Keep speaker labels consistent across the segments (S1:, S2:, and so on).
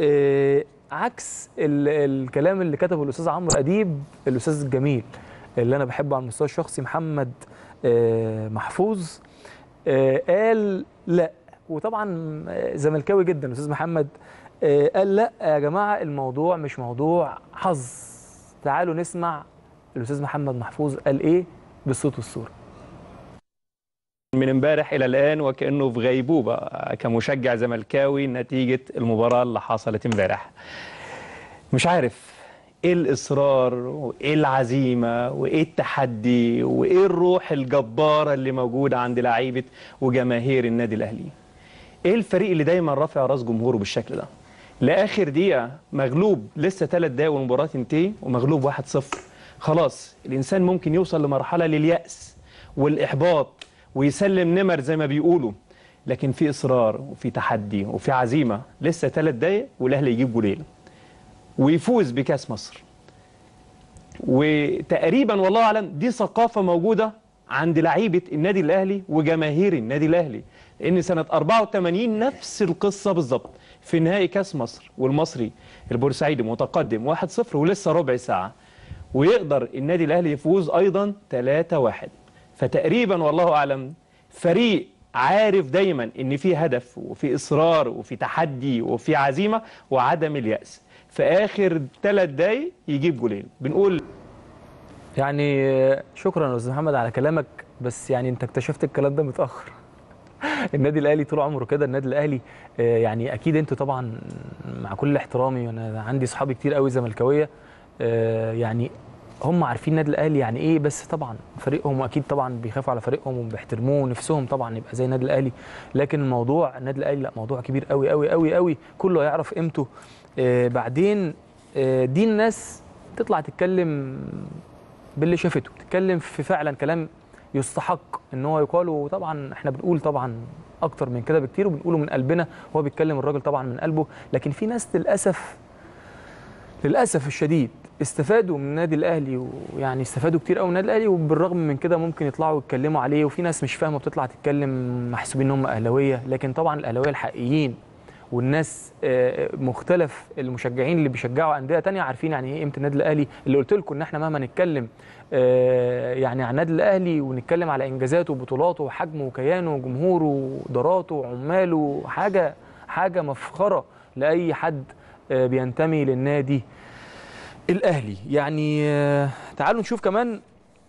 S1: آه، عكس ال الكلام اللي كتبه الاستاذ عمرو اديب الاستاذ الجميل اللي انا بحبه على المستوى الشخصي محمد آه، محفوظ آه، قال لا وطبعا آه، زملكاوي جدا الاستاذ محمد آه، قال لا يا جماعه الموضوع مش موضوع حظ تعالوا نسمع الاستاذ محمد محفوظ قال ايه بالصوت والصوره
S2: من امبارح الى الان وكانه في غيبوبه كمشجع زملكاوي نتيجه المباراه اللي حصلت امبارح مش عارف ايه الاصرار وايه العزيمه وايه التحدي وايه الروح الجباره اللي موجوده عند لعيبه وجماهير النادي الاهلي ايه الفريق اللي دايما رافع راس جمهوره بالشكل ده لاخر دقيقه مغلوب لسه ثلاث دقايق والمباراه تنتهي ومغلوب 1-0 خلاص الانسان ممكن يوصل لمرحله للياس والاحباط ويسلم نمر زي ما بيقولوا لكن في اصرار وفي تحدي وفي عزيمه لسه ثلاث دقايق والاهلي يجيب جولين ويفوز بكاس مصر وتقريبا والله اعلم دي ثقافه موجوده عند لعيبه النادي الاهلي وجماهير النادي الاهلي لان سنه 84 نفس القصه بالظبط في نهائي كاس مصر والمصري البورسعيدي متقدم 1-0 ولسه ربع ساعه ويقدر النادي الاهلي يفوز ايضا 3-1 فتقريبا والله اعلم فريق عارف دايما ان في هدف وفي اصرار وفي تحدي وفي عزيمه وعدم الياس في اخر ثلاث دقايق يجيب جولين بنقول
S1: يعني آه، شكرا يا استاذ محمد على كلامك بس يعني انت اكتشفت الكلام ده متاخر النادي الاهلي طول عمره كده النادي الاهلي آه، يعني اكيد انتوا طبعا مع كل احترامي انا عندي صحابي كتير قوي زملكاويه آه، يعني هم عارفين النادي الاهلي يعني ايه بس طبعا فريقهم واكيد طبعا بيخافوا على فريقهم وبيحترموه ونفسهم طبعا يبقى زي النادي الاهلي لكن الموضوع النادي الاهلي لا موضوع كبير قوي قوي قوي قوي كله هيعرف قيمته آه، بعدين آه، دي الناس تطلع تتكلم باللي شافته تتكلم في فعلا كلام يستحق ان هو يقال وطبعا احنا بنقول طبعا اكتر من كده بكتير وبنقوله من قلبنا هو بيتكلم الراجل طبعا من قلبه لكن في ناس للاسف للاسف الشديد استفادوا من النادي الاهلي ويعني استفادوا كتير قوي من النادي الاهلي وبالرغم من كده ممكن يطلعوا يتكلموا عليه وفي ناس مش فاهمه بتطلع تتكلم محسوبين ان هم اهلاويه لكن طبعا الاهلاويه الحقيقيين والناس آه، مختلف المشجعين اللي بيشجعوا انديه تانية عارفين يعني ايه قيمه النادي الاهلي اللي قلت لكم ان احنا مهما نتكلم آه، يعني عن النادي الاهلي ونتكلم على انجازاته وبطولاته وحجمه وكيانه وجمهوره واداراته وعماله حاجه حاجه مفخره لاي حد آه، بينتمي للنادي الاهلي يعني آه، تعالوا نشوف كمان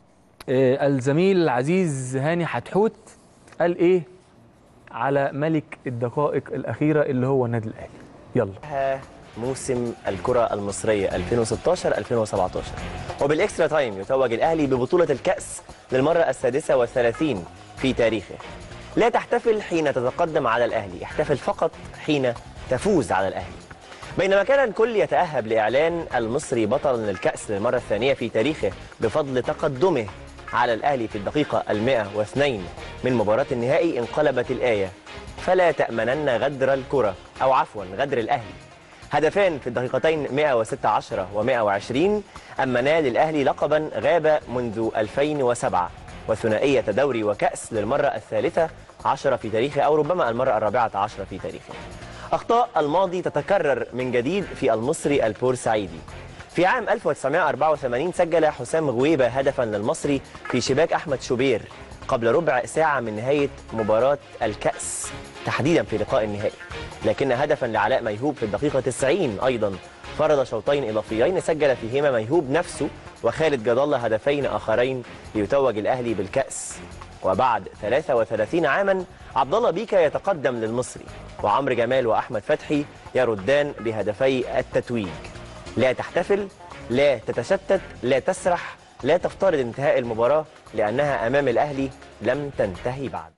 S1: آه، الزميل العزيز هاني حتحوت قال ايه على ملك الدقائق الاخيره اللي هو النادي الاهلي يلا
S3: انتهى موسم الكرة المصرية 2016 2017 وبالاكسترا تايم يتوج الاهلي ببطولة الكأس للمرة السادسة والثلاثين في تاريخه لا تحتفل حين تتقدم على الاهلي احتفل فقط حين تفوز على الاهلي بينما كان الكل يتأهب لإعلان المصري بطلا للكأس للمرة الثانية في تاريخه بفضل تقدمه على الأهلي في الدقيقة المئة واثنين من مباراة النهائي انقلبت الآية فلا تأمنن غدر الكرة أو عفوا غدر الأهلي هدفان في الدقيقتين 116 و120 أمنا للأهلي لقبا غاب منذ 2007 وثنائية دوري وكأس للمرة الثالثة عشرة في تاريخه أو ربما المرة الرابعة عشرة في تاريخه أخطاء الماضي تتكرر من جديد في المصري البورسعيدي في عام 1984 سجل حسام غويبة هدفا للمصري في شباك أحمد شوبير قبل ربع ساعة من نهاية مباراة الكأس تحديدا في لقاء النهائي لكن هدفا لعلاء ميهوب في الدقيقة 90 أيضا فرض شوطين إضافيين سجل فيهما ميهوب نفسه وخالد جد الله هدفين آخرين ليتوج الأهلي بالكأس وبعد 33 عاما عبد الله بيكا يتقدم للمصري وعمرو جمال وأحمد فتحي يردان بهدفي التتويج لا تحتفل لا تتشتت لا تسرح لا تفترض انتهاء المباراة لأنها أمام الأهلي لم تنتهي بعد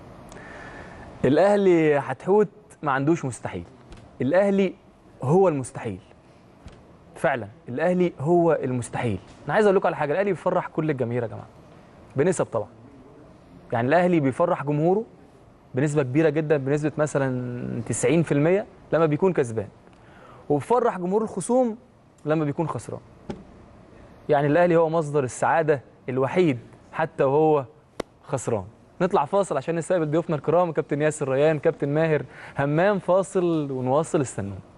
S1: الاهلي حتحوت ما عندوش مستحيل الاهلي هو المستحيل فعلا الاهلي هو المستحيل انا عايز اقول لكم على حاجه الاهلي بيفرح كل الجماهير يا جماعه بنسب طبعا يعني الاهلي بيفرح جمهوره بنسبه كبيره جدا بنسبه مثلا 90% لما بيكون كسبان وبيفرح جمهور الخصوم لما بيكون خسران يعني الاهلي هو مصدر السعاده الوحيد حتى وهو خسران نطلع فاصل عشان نستقبل ضيوفنا الكرام كابتن ياسر ريان كابتن ماهر همام فاصل ونواصل استنونا